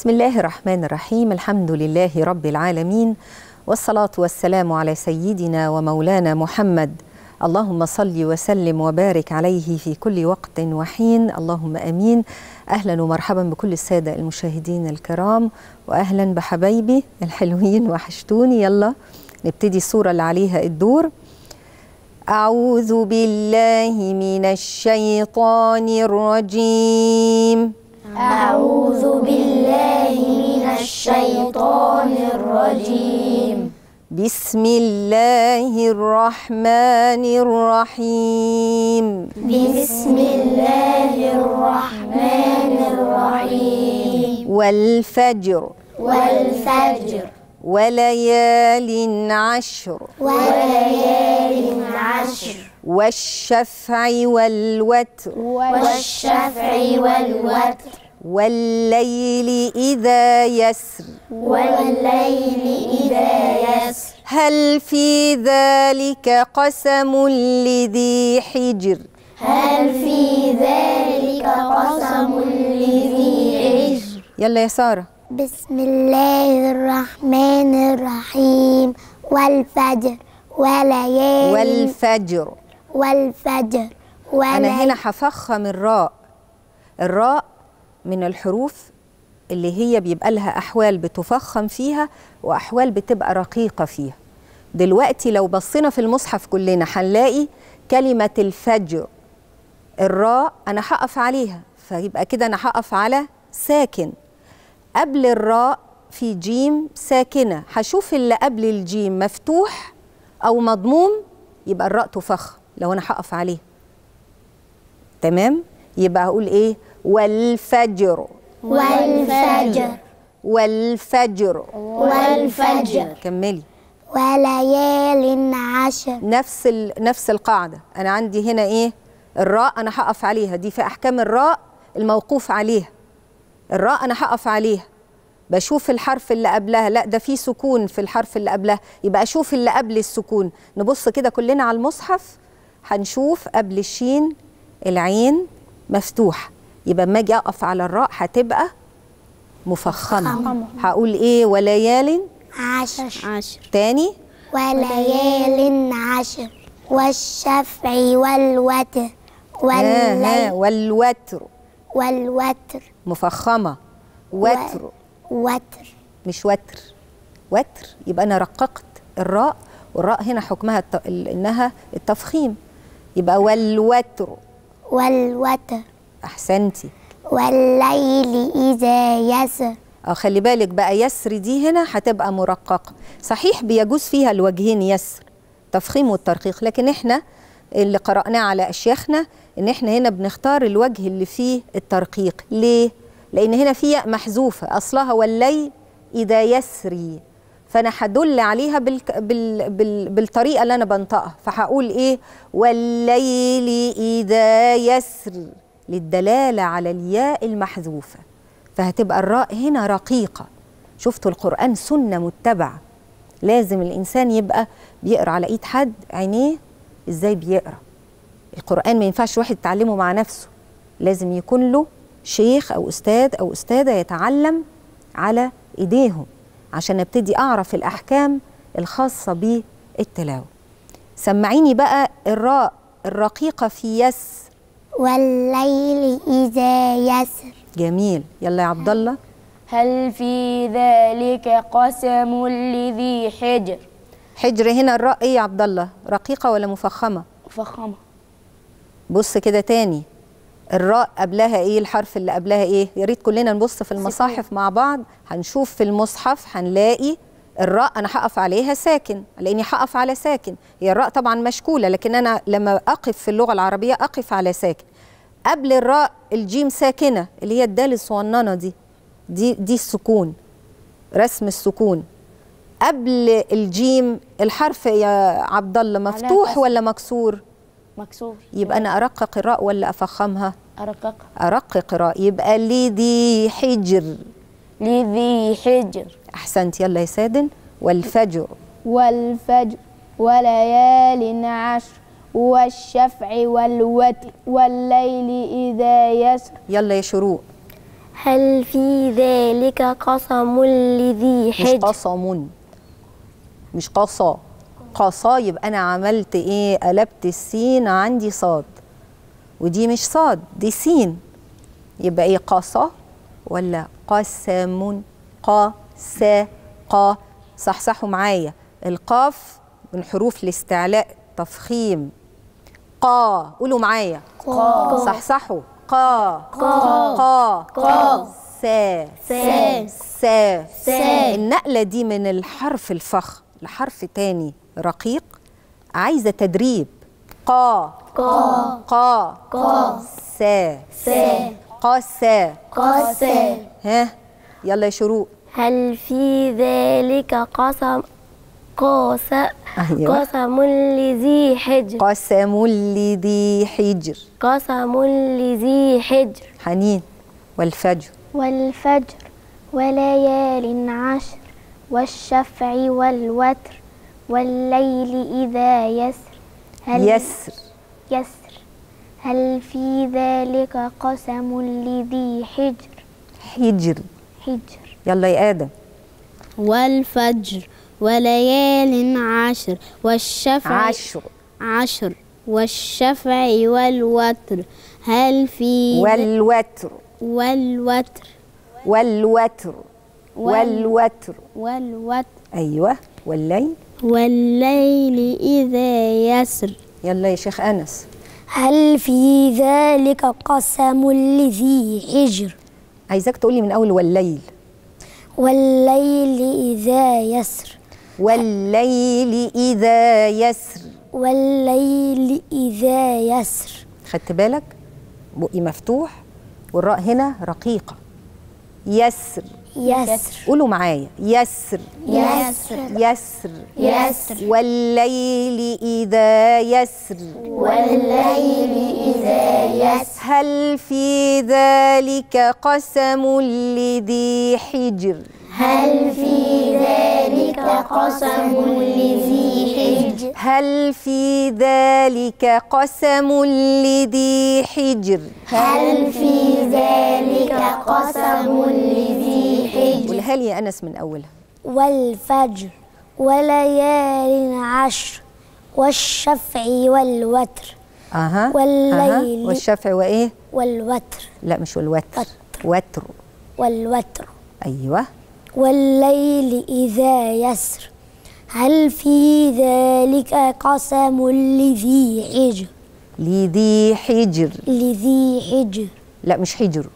بسم الله الرحمن الرحيم الحمد لله رب العالمين والصلاة والسلام على سيدنا ومولانا محمد اللهم صل وسلم وبارك عليه في كل وقت وحين اللهم امين اهلا ومرحبا بكل الساده المشاهدين الكرام واهلا بحبايبي الحلوين وحشتوني يلا نبتدي الصوره اللي عليها الدور اعوذ بالله من الشيطان الرجيم أعوذ بالله من الشيطان الرجيم بسم الله الرحمن الرحيم بسم الله الرحمن الرحيم والفجر والفجر وليال عشر وليال عشر والشفع والوتر والشفع والوتر والليل إذا يسر والليل إذا يسر هل في ذلك قسم لذي حجر هل في ذلك قسم لذي حجر يلا يا سارة بسم الله الرحمن الرحيم والفجر وليالي والفجر والفجر أنا هنا وليالي هفخم الراء الراء من الحروف اللي هي بيبقى لها أحوال بتفخم فيها وأحوال بتبقى رقيقة فيها دلوقتي لو بصينا في المصحف كلنا هنلاقي كلمة الفجر الراء أنا هقف عليها فيبقى كده أنا هقف على ساكن قبل الراء في جيم ساكنة هشوف اللي قبل الجيم مفتوح أو مضموم يبقى الراء تفخم لو أنا هقف عليه تمام يبقى هقول إيه والفجر والفجر والفجر والفجر كملي وليال عشر نفس ال... نفس القاعده انا عندي هنا ايه الراء انا هقف عليها دي في احكام الراء الموقوف عليها الراء انا هقف عليها بشوف الحرف اللي قبلها لا ده في سكون في الحرف اللي قبلها يبقى اشوف اللي قبل السكون نبص كده كلنا على المصحف هنشوف قبل الشين العين مفتوح يبقى اما اجي اقف على الراء هتبقى مفخمه هقول ايه وليال عشر عشر تاني وليال عشر والشفع والوتر ها ها والليل والوتر والوتر مفخمه وتر وتر مش وتر وتر يبقى انا رققت الراء والراء هنا حكمها الت... ال- انها التفخيم يبقى والوتر والوتر احسنتي والليل إذا يسر اه خلي بالك بقى يسر دي هنا هتبقى مرققه صحيح بيجوز فيها الوجهين يسر تفخيم والترقيق لكن احنا اللي قرأناه على أشياخنا إن إحنا هنا بنختار الوجه اللي فيه الترقيق ليه؟ لأن هنا في ياء محذوفة أصلها والليل إذا يسري فأنا هدل عليها بال... بال... بال... بالطريقة اللي أنا بنطقها فهقول إيه؟ والليل إذا يسر للدلالة على الياء المحذوفة فهتبقى الراء هنا رقيقة شفتوا القرآن سنة متبعة لازم الإنسان يبقى بيقرأ على إيد حد عينيه إزاي بيقرأ القرآن ما ينفعش واحد يتعلمه مع نفسه لازم يكون له شيخ أو أستاذ أو أستاذة يتعلم على إيديهم عشان ابتدي أعرف الأحكام الخاصة بالتلاوة سمعيني بقى الراء الرقيقة في يس والليل إذا يسر جميل يلا يا عبد الله هل في ذلك قسم لذي حجر حجر هنا الراء ايه يا عبد الله رقيقة ولا مفخمة فخمة بص كده تاني الراء قبلها ايه الحرف اللي قبلها ايه يا ريت كلنا نبص في المصاحف مع بعض هنشوف في المصحف هنلاقي الراء انا هقف عليها ساكن لاني هقف على ساكن هي الراء طبعا مشكوله لكن انا لما اقف في اللغه العربيه اقف على ساكن قبل الراء الجيم ساكنه اللي هي الدال الصغننه دي دي دي السكون رسم السكون قبل الجيم الحرف يا عبد الله مفتوح كسر. ولا مكسور مكسور يبقى انا ارقق الراء ولا افخمها أرقق ارقق راء يبقى لذي حجر لذي حجر احسنت يلا يا سادن والفجر والفجر وليال عشر والشفع والوتر والليل إذا يسر يلا يا شروق هل في ذلك قسم لذي مش حجر قصم مش قصا قصا يبقى انا عملت ايه قلبت السين عندي صاد ودي مش صاد دي سين يبقى ايه قصا ولا قسم قا سا قا صحصحوا معايا القاف من حروف الاستعلاء تفخيم قا قولوا معايا قا صحصحوا قا قا قا قا سا سا. سا سا. النقلة دي من الحرف الفخ لحرف تاني رقيق عايزة تدريب قا قا قا قا سا سا قا سا قاسا ها يلا يا شروق هل في ذلك قسم قاس أيوة. قسم لذي حجر قسم لذي حجر قسم لذي حجر حنين والفجر والفجر وليال عشر والشفع والوتر والليل إذا يسر هل يسر يسر هل في ذلك قسم لذي حجر حجر حجر يلا يا آدم والفجر وليال عشر والشفع عشر عشر والشفع والوتر هل في والوتر والوتر والوتر والوتر والوتر أيوة والليل والليل إذا يسر يلا يا شيخ أنس هل في ذلك قسم لذي حجر عايزاك تقولي من أول والليل والليل إذا يسر والليل إذا يسر والليل إذا يسر خدت بالك بقي مفتوح والراء هنا رقيقة يسر يسر قولوا معايا يسر يسر يسر يسر والليل إذا يسر والليل إذا يسر هل في ذلك قسم لذي حجر هل في ذلك قسم لذي حجر هل في ذلك قسم لذي حجر هل في ذلك قسم لذي حجر قولها لي يا أنس من أولها والفجر وليال عشر والشفع والوتر أها والليل. أها. والشفع وإيه والوتر لا مش والوتر وتر والوتر أيوه والليل إذا يسر هل في ذلك قسم لذي حجر لذي حجر لذي حجر لا مش حجر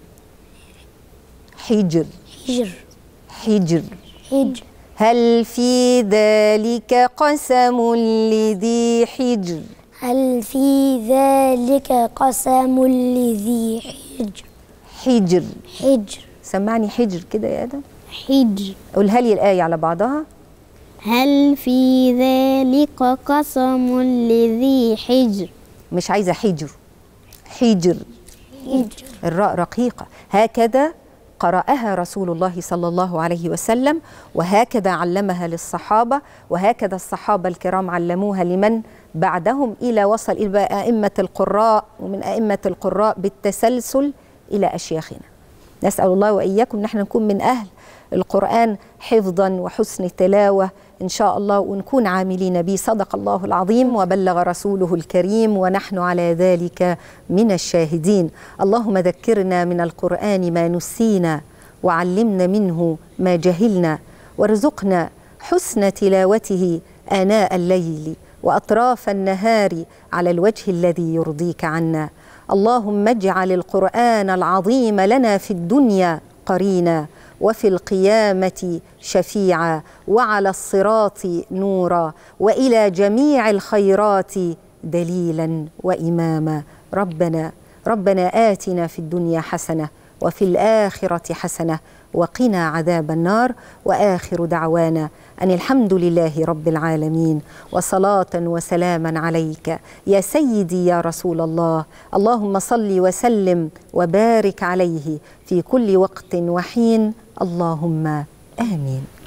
حجر حجر حجر حجر هل في ذلك قسم لذي حجر هل في ذلك قسم لذي حجر حجر حجر سمعني حجر كده يا آدم حجر قولها لي الآية على بعضها هل في ذلك قسم لذي حجر مش عايزة حجر حجر حجر الراء رقيقة هكذا قرأها رسول الله صلى الله عليه وسلم وهكذا علمها للصحابة وهكذا الصحابة الكرام علموها لمن بعدهم إلى وصل إلى أئمة القراء ومن أئمة القراء بالتسلسل إلى أشياخنا نسأل الله وإياكم نحن نكون من أهل القرآن حفظا وحسن تلاوة إن شاء الله ونكون عاملين به صدق الله العظيم وبلغ رسوله الكريم ونحن على ذلك من الشاهدين اللهم ذكرنا من القرآن ما نسينا وعلمنا منه ما جهلنا وارزقنا حسن تلاوته آناء الليل وأطراف النهار على الوجه الذي يرضيك عنا اللهم اجعل القرآن العظيم لنا في الدنيا قرينا وفي القيامة شفيعا وعلى الصراط نورا وإلى جميع الخيرات دليلا وإماما ربنا ربنا آتنا في الدنيا حسنة وفي الآخرة حسنة وقنا عذاب النار وآخر دعوانا أن الحمد لله رب العالمين وصلاة وسلاما عليك يا سيدي يا رسول الله اللهم صل وسلم وبارك عليه في كل وقت وحين اللهم آمين